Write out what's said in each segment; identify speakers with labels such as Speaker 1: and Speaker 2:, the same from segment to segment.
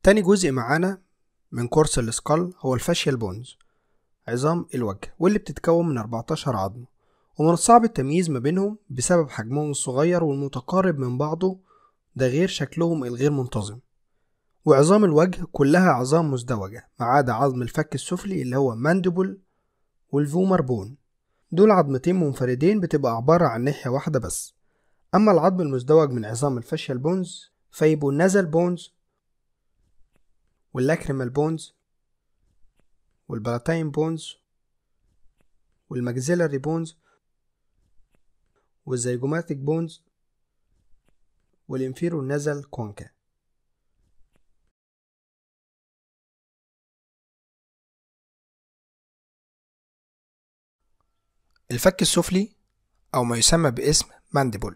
Speaker 1: تاني جزء معانا من كورس السكال هو الفاشيال بونز عظام الوجه واللي بتتكون من 14 عظمة ومن الصعب التمييز ما بينهم بسبب حجمهم الصغير والمتقارب من بعضه ده غير شكلهم الغير منتظم وعظام الوجه كلها عظام مزدوجة ما عدا عظم الفك السفلي اللي هو ماندبل والفومر بون دول عظمتين منفردين بتبقى عبارة عن ناحية واحدة بس أما العظم المزدوج من عظام الفاشيال بونز فيبقوا النزل بونز واللاكريمال بونز والبلاتاين بونز والماكسيلاري بونز والزيجوماتيك بونز والانفيرو نزل كونكا الفك السفلي أو ما يسمى باسم مانديبل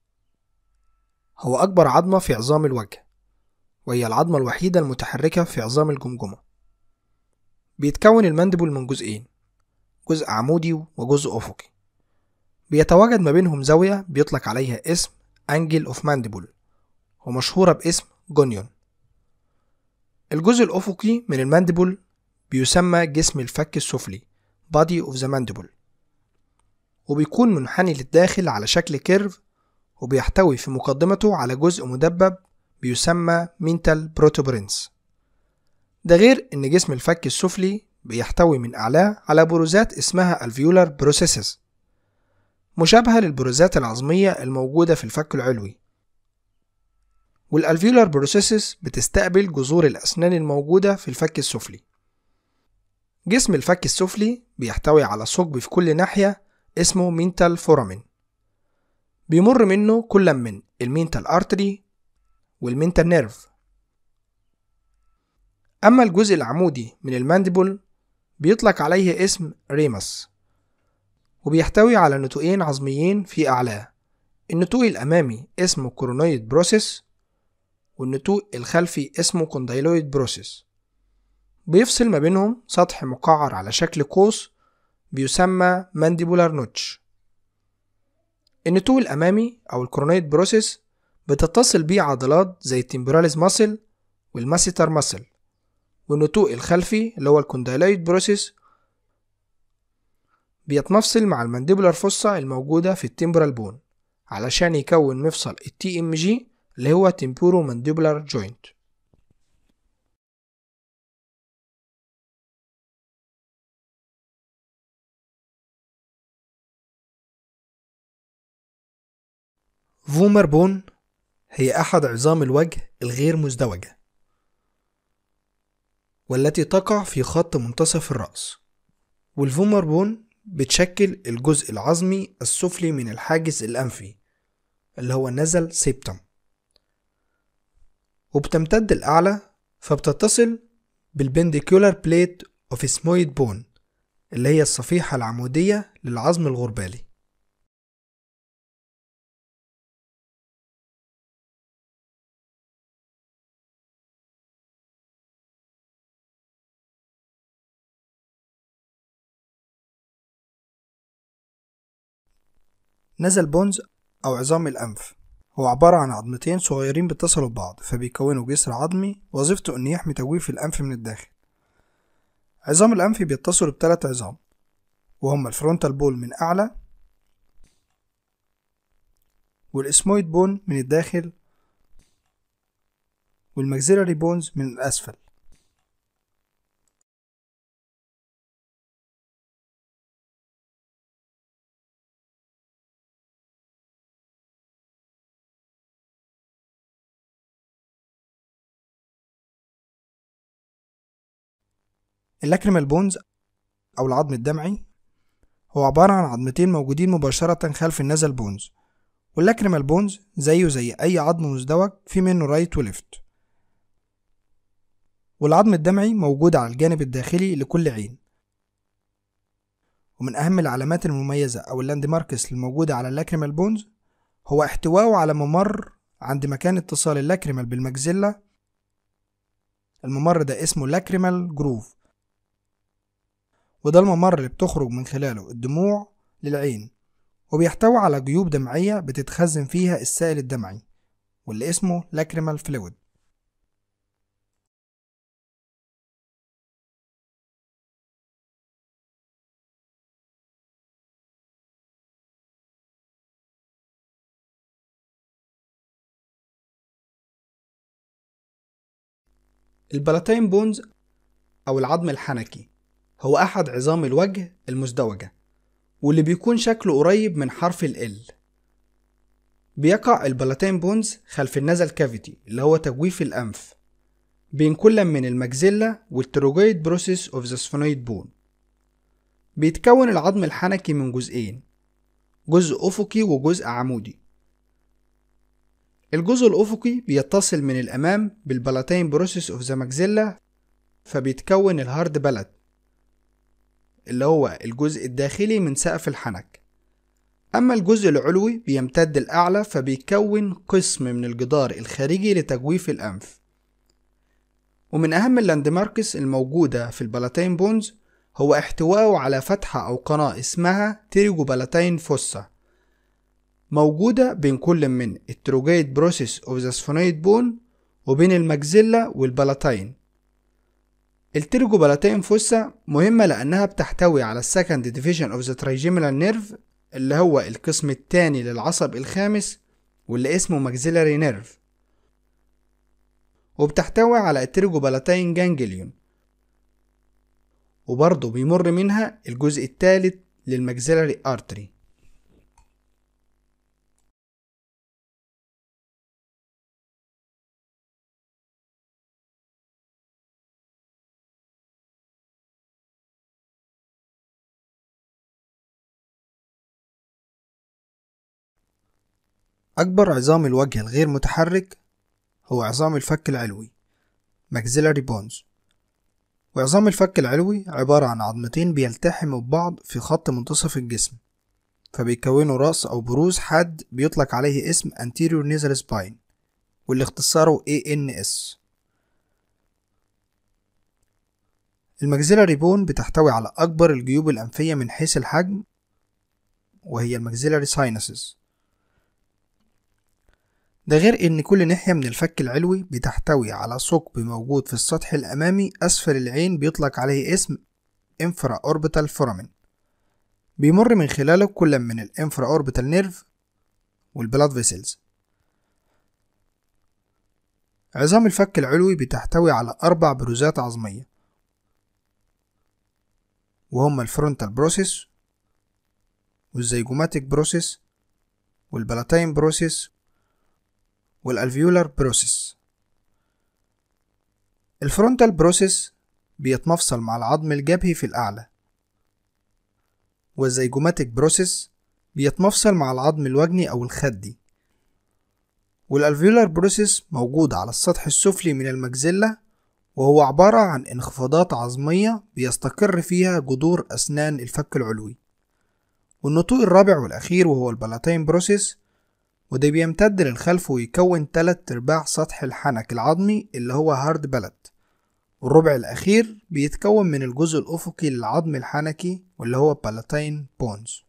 Speaker 1: هو أكبر عظمة في عظام الوجه وهي العظمة الوحيدة المتحركة في عظام الجمجمة بيتكون المانديبل من جزئين جزء عمودي وجزء أفقي بيتواجد ما بينهم زاوية بيطلق عليها اسم أنجل أوف مانديبل ومشهورة باسم جونيون الجزء الأفقي من المانديبل بيسمى جسم الفك السفلي body of the mandible وبيكون منحني للداخل على شكل كيرف وبيحتوي في مقدمته على جزء مدبب بيسمى مينتال بروتوبرينس ده غير إن جسم الفك السفلي بيحتوي من أعلاه على بروزات اسمها الفيولار بروسيسز مشابهة للبروزات العظمية الموجودة في الفك العلوي والالفيولار بروسيسز بتستقبل جذور الأسنان الموجودة في الفك السفلي جسم الفك السفلي بيحتوي على ثقب في كل ناحية اسمه مينتال فورامين بيمر منه كل من المينتال ارتري والمينتال نيرف أما الجزء العمودي من المانديبل بيطلق عليه اسم ريمس وبيحتوي على نتوئين عظميين في أعلاه النتوء الأمامي اسمه كورونويد بروسيس والنتوء الخلفي اسمه كوندايلويد بروسيس بيفصل ما بينهم سطح مقعر على شكل قوس بيسمى مانديبولار نوتش النتوء الأمامي أو الكورونويد بروسيس بتتصل بيه عضلات زي التمبراليز ماسل والماسيتر ماسل والنتوء الخلفي اللي هو الكوندايلويد بروسيس بيتمفصل مع المانديبولار فوسا الموجودة في التمبرال بون علشان يكون مفصل التي ام جي اللي هو تمبورو مانديبولار جوينت فومر بون هي أحد عظام الوجه الغير مزدوجة والتي تقع في خط منتصف الرأس والفومر بون بتشكل الجزء العظمي السفلي من الحاجز الأنفي اللي هو نزل سيبتم وبتمتد الأعلى فبتتصل بالبنديكولار بليت اوف سمويد بون اللي هي الصفيحة العمودية للعظم الغربالي نزل بونز أو عظام الأنف هو عبارة عن عظمتين صغيرين بيتصلوا ببعض فبيكونوا جسر عظمي وظيفته إن يحمي تجويف الأنف من الداخل عظام الأنف بيتصلوا بثلاث عظام وهما الفرونتال بول من أعلى والإسمويد بون من الداخل والماكسيلاري بونز من الأسفل اللاكريمال بونز أو العظم الدمعي هو عبارة عن عظمتين موجودين مباشرة خلف النزل بونز واللاكريمال بونز زيه زي أي عظم مزدوج في منه رايت وليفت والعظم الدمعي موجود على الجانب الداخلي لكل عين ومن أهم العلامات المميزة أو اللاند ماركس الموجودة على اللاكريمال بونز هو احتوائه على ممر عند مكان اتصال اللاكريمال بالمجزلة الممر ده اسمه لاكريمال جروف وده الممر اللي بتخرج من خلاله الدموع للعين وبيحتوي على جيوب دمعية بتتخزن فيها السائل الدمعي واللي اسمه لاكريمال فلويد البلاتين بونز أو العظم الحنكي هو أحد عظام الوجه المزدوجة واللي بيكون شكله قريب من حرف ال L بيقع البلاتين بونز خلف النزل كافيتي اللي هو تجويف الأنف بين كل من المجزلة والتروجويد بروسيس اوف ذا سفنويد بون بيتكون العظم الحنكي من جزئين جزء أفقي وجزء عمودي الجزء الأفقي بيتصل من الأمام بالبلاتين بروسيس اوف ذا ماكسيلا فبيتكون الهارد بلد اللي هو الجزء الداخلي من سقف الحنك أما الجزء العلوي بيمتد الأعلى فبيكون قسم من الجدار الخارجي لتجويف الأنف ومن أهم اللاندماركس الموجودة في البلاتين بونز هو احتوائه على فتحة أو قناة اسمها تيريجو بلاتين فوسا موجودة بين كل من التروجيت بروسيس اوف ذا سفونويد بون وبين المجزلة والبلاتين التيرجو بلاتين فوسا مهمة لأنها بتحتوي على السكند ديفيجن اوف ذا ترايجيمينال نيرف اللي هو القسم الثاني للعصب الخامس واللي اسمه ماكسيلاري نيرف وبتحتوي على التيرجو بلاتين جانجليون وبرضه بيمر منها الجزء الثالث للماكسيلاري ارتري أكبر عظام الوجه الغير متحرك هو عظام الفك العلوي maxillary bones وعظام الفك العلوي عبارة عن عظمتين بيلتحموا ببعض في خط منتصف الجسم فبيكونوا رأس أو بروز حاد بيطلق عليه اسم anterior nasal spine واللي اختصاره ANS المجزلري بون بتحتوي على أكبر الجيوب الأنفية من حيث الحجم وهي المجزلري ساينسز ده غير إن كل ناحية من الفك العلوي بتحتوي على ثقب موجود في السطح الأمامي أسفل العين بيطلق عليه اسم infra orbital foramen بيمر من خلاله كل من الانفرا اوربيتال نيرف والبلاد فيسلز عظام الفك العلوي بتحتوي على أربع بروزات عظمية وهما الفرونتال بروسيس والزيجوماتيك بروسيس والبلاتين بروسيس والالفيولار بروسيس الفرونتال بروسيس بيتمفصل مع العظم الجبهي في الأعلى والزيجوماتيك بروسيس بيتمفصل مع العظم الوجني أو الخدي والالفيولار بروسيس موجود على السطح السفلي من المجزلة وهو عبارة عن انخفاضات عظمية بيستقر فيها جذور أسنان الفك العلوي والنطوق الرابع والأخير وهو البلاتين بروسيس وده بيمتد للخلف ويكون تلات أرباع سطح الحنك العظمي اللي هو هارد بلد والربع الأخير بيتكون من الجزء الأفقي للعظم الحنكي واللي هو بالاتين بونز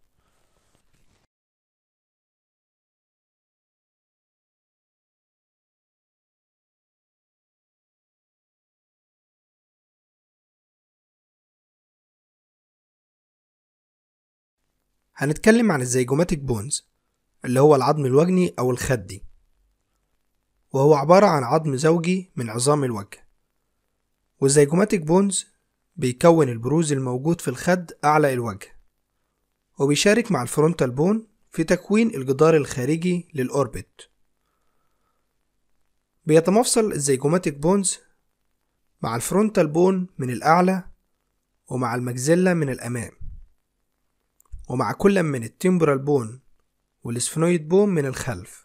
Speaker 1: هنتكلم عن الزيجوماتيك بونز اللي هو العظم الوجني أو الخدي وهو عبارة عن عظم زوجي من عظام الوجه والزيجوماتيك بونز بيكون البروز الموجود في الخد أعلى الوجه وبيشارك مع الفرونتال بون في تكوين الجدار الخارجي للأوربت بيتمفصل الزيجوماتيك بونز مع الفرونتال بون من الأعلى ومع المجزلة من الأمام ومع كل من التمبرال بون والسفنويد بون من الخلف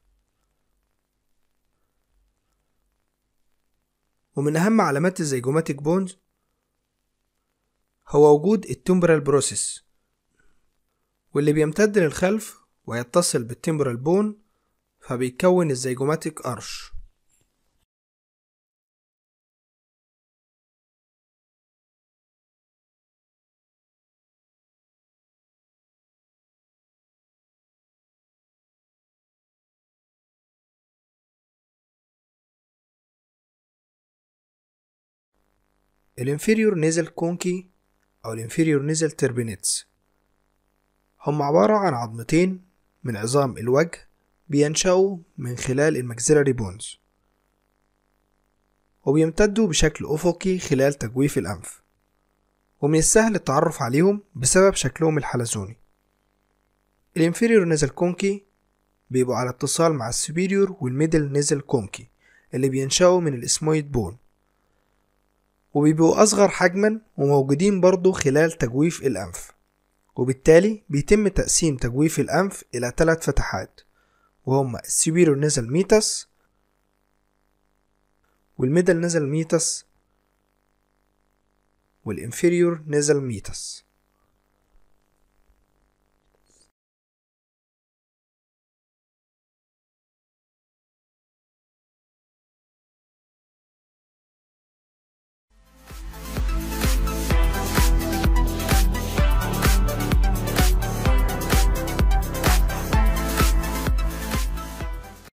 Speaker 1: ومن أهم علامات الزيجوماتيك بونز هو وجود التمبرال بروسيس واللي بيمتد للخلف ويتصل بالتمبرال بون فبيكون الزيجوماتيك أرش الانفيريور نيزل كونكي أو الانفيريور نيزل تربينيتس هم عبارة عن عظمتين من عظام الوجه بينشأوا من خلال المكسيلاري بونز وبيمتدوا بشكل أفقي خلال تجويف الأنف ومن السهل التعرف عليهم بسبب شكلهم الحلزوني الانفيريور نزل كونكي بيبقوا على اتصال مع السوبيريور والميدل نزل كونكي اللي بينشأوا من الاسمويد بون وبيبقوا أصغر حجما وموجودين برضو خلال تجويف الأنف وبالتالي بيتم تقسيم تجويف الأنف إلى ثلاث فتحات وهما السوبيريور نزل ميتس والميدل نزل ميتس والانفيريور نزل ميتس